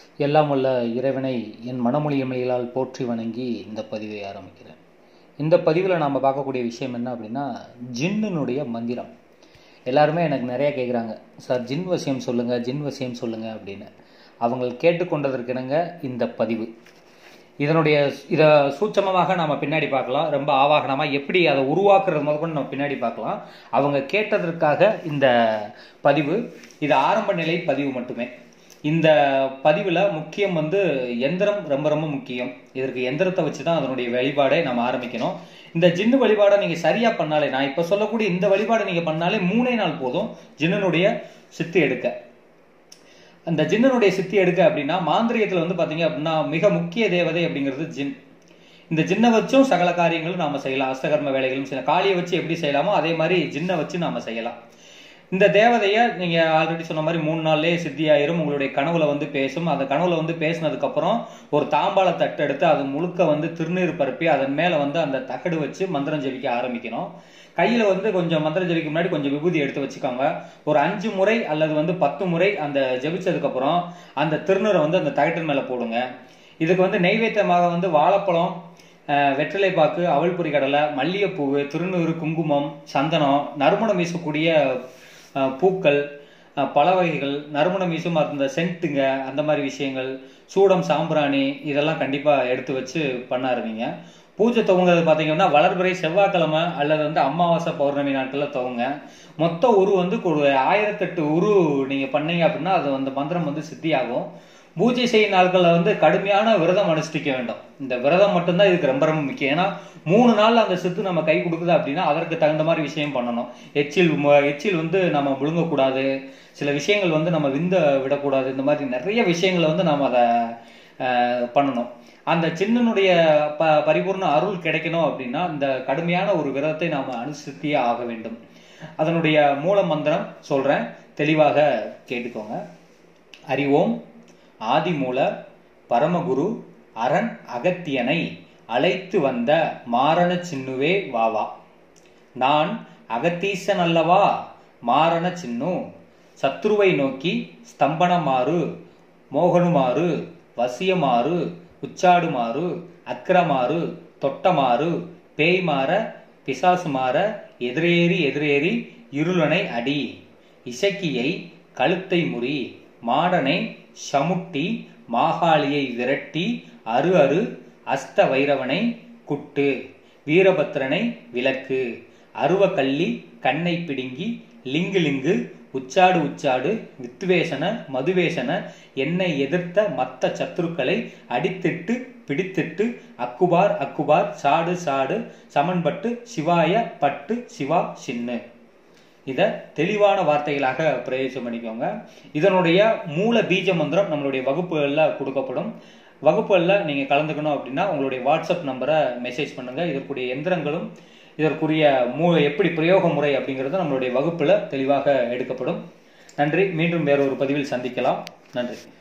எல்லாம் வல்ல இறைவனை என் மனமொழி இமைகளால் போற்றி வணங்கி இந்த பதிவை ஆரம்பிக்கிறேன் இந்த பதிவில் நாம் பார்க்கக்கூடிய விஷயம் என்ன அப்படின்னா ஜின்னுனுடைய மந்திரம் எல்லாருமே எனக்கு நிறைய கேட்குறாங்க சார் ஜின் வசியம் சொல்லுங்கள் ஜின் வசியம் சொல்லுங்கள் அப்படின்னு அவங்க கேட்டுக்கொண்டதற்கிணங்க இந்த பதிவு இதனுடைய இதை சூட்சமமாக நாம் பின்னாடி பார்க்கலாம் ரொம்ப ஆவாகனமாக எப்படி அதை உருவாக்குறது முதற்கொண்டு நம்ம பின்னாடி பார்க்கலாம் அவங்க கேட்டதற்காக இந்த பதிவு இது ஆரம்ப நிலை பதிவு மட்டுமே இந்த பதிவில் முக்கியம் வந்து எந்திரம் ரொம்ப ரொம்ப முக்கியம் இதற்கு எந்திரத்தை வச்சு தான் அதனுடைய வழிபாடை நம்ம ஆரம்பிக்கணும் இந்த ஜின்னு வழிபாடை நீங்கள் சரியாக பண்ணாலே நான் இப்போ சொல்லக்கூடிய இந்த வழிபாடை நீங்கள் பண்ணாலே மூணே நாள் போதும் ஜின்னனுடைய சித்து எடுக்க அந்த ஜின்னனுடைய சித்தி எடுக்க அப்படின்னா மாந்திரியத்தில் வந்து பார்த்தீங்க அப்படின்னா மிக முக்கிய தேவதை அப்படிங்கிறது ஜின் இந்த ஜின்னை வச்சும் சகல காரியங்களும் நாம செய்யலாம் அஷ்டகர்ம வேலைகளும் செய்யலாம் காளியை வச்சு எப்படி செய்யலாமோ அதே மாதிரி ஜின்னை வச்சு நாம செய்யலாம் இந்த தேவதையை நீங்க ஆல்ரெடி சொன்ன மாதிரி மூணு நாள்லயே சித்தியாயிரும் உங்களுடைய கனவுல வந்து பேசும் அந்த கனவுல வந்து பேசினதுக்கு அப்புறம் ஒரு தாம்பாள தட்டு எடுத்து அது முழுக்க வந்து திருநீர் பரப்பி அதன் மேல வந்து அந்த தகடு வச்சு மந்திரம் ஜெபிக்க ஆரம்பிக்கணும் கையில வந்து கொஞ்சம் மந்திரம் ஜெபிக்க முன்னாடி கொஞ்சம் விபூதி எடுத்து வச்சுக்கோங்க ஒரு அஞ்சு முறை அல்லது வந்து பத்து முறை அந்த ஜெபிச்சதுக்கு அப்புறம் அந்த திருநீரை வந்து அந்த தகட்டின் மேல போடுங்க இதுக்கு வந்து நெய்வேத்தியமாக வந்து வாழைப்பழம் வெற்றிலை பாக்கு அவல் பொறி கடலை மல்லிகைப்பூவு திருநூறு குங்குமம் சந்தனம் நறுமணம் வீசக்கூடிய பூக்கள் பல வகைகள் நறுமணம் வீசும் அந்த சென்ட்டுங்க அந்த மாதிரி விஷயங்கள் சூடம் சாம்பிராணி இதெல்லாம் கண்டிப்பாக எடுத்து வச்சு பண்ண ஆரம்பிங்க பூஜை துவங்குறது பார்த்தீங்கன்னா வளர்பிறை செவ்வாய்க்கிழமை அல்லது வந்து அமாவாசை பௌர்ணமி நாட்களில் துவங்க மொத்த உரு வந்து ஒரு ஆயிரத்தெட்டு உரு நீங்கள் பண்ணீங்க அப்படின்னா அது அந்த மந்திரம் வந்து சித்தியாகும் பூஜை செய்யும் நாட்களில் வந்து கடுமையான விரதம் அனுஷ்டிக்க வேண்டும் இந்த விரதம் மட்டும்தான் இதுக்கு ரொம்ப ரொம்ப முக்கியம் ஏன்னா மூணு நாள் அந்த சித்து நம்ம கை கொடுக்குது அப்படின்னா அதற்கு தகுந்த மாதிரி விஷயம் பண்ணணும் எச்சில் எச்சில் வந்து நம்ம முழுங்கக்கூடாது சில விஷயங்கள் வந்து நம்ம விந்த விடக்கூடாது இந்த மாதிரி நிறைய விஷயங்களை வந்து நம்ம அதை பண்ணணும் அந்த சின்னனுடைய ப பரிபூர்ண அருள் கிடைக்கணும் அப்படின்னா இந்த கடுமையான ஒரு விரதத்தை நாம் அனுசரித்தியே ஆக வேண்டும் அதனுடைய மூல மந்திரம் சொல்றேன் தெளிவாக கேட்டுக்கோங்க அறிவோம் ஆதிமூல பரமகுரு அரண் அகத்தியனை அழைத்து வந்த மாரண சின்னுவே வாவா நான் அகத்தீசன் அல்லவா மாரண சின்னு சத்ருவை நோக்கி ஸ்தம்பனமாறு மோகனுமாறு வசியமாறு உச்சாடுமாறு அக்கிரமாறு தொட்டமாறு பேய்மாற பிசாசுமாற எதிரேறி எதிரேறி இருளனை அடி இசக்கியை கழுத்தை முறி மாடனை சமுட்டி மாகாளியை விரட்டி அரு அரு அஸ்த வைரவனை குட்டு வீரபத்ரனை விளக்கு அருவக்கல்லி கண்ணை பிடுங்கி லிங்கு லிங்கு உச்சாடு உச்சாடு வித்துவேசன மதுவேசன என்னை எதிர்த்த மத்த சத்துருக்களை அடித்திட்டு பிடித்திட்டு அக்குபார் அக்குபார் சாடு சாடு சமன்பட்டு சிவாய பட்டு சிவா சின்னு இதை தெளிவான வார்த்தைகளாக பிரயோஜனம் பண்ணிக்கோங்க இதனுடைய மூல பீஜ மந்திரம் நம்மளுடைய வகுப்புகளில் கொடுக்கப்படும் வகுப்புகளில் நீங்கள் கலந்துக்கணும் அப்படின்னா உங்களுடைய வாட்ஸ்அப் நம்பரை மெசேஜ் பண்ணுங்கள் இதற்குரிய எந்திரங்களும் இதற்குரிய மூ எப்படி பிரயோக முறை அப்படிங்கிறது நம்மளுடைய வகுப்பில் தெளிவாக எடுக்கப்படும் நன்றி மீண்டும் வேறொரு பதிவில் சந்திக்கலாம் நன்றி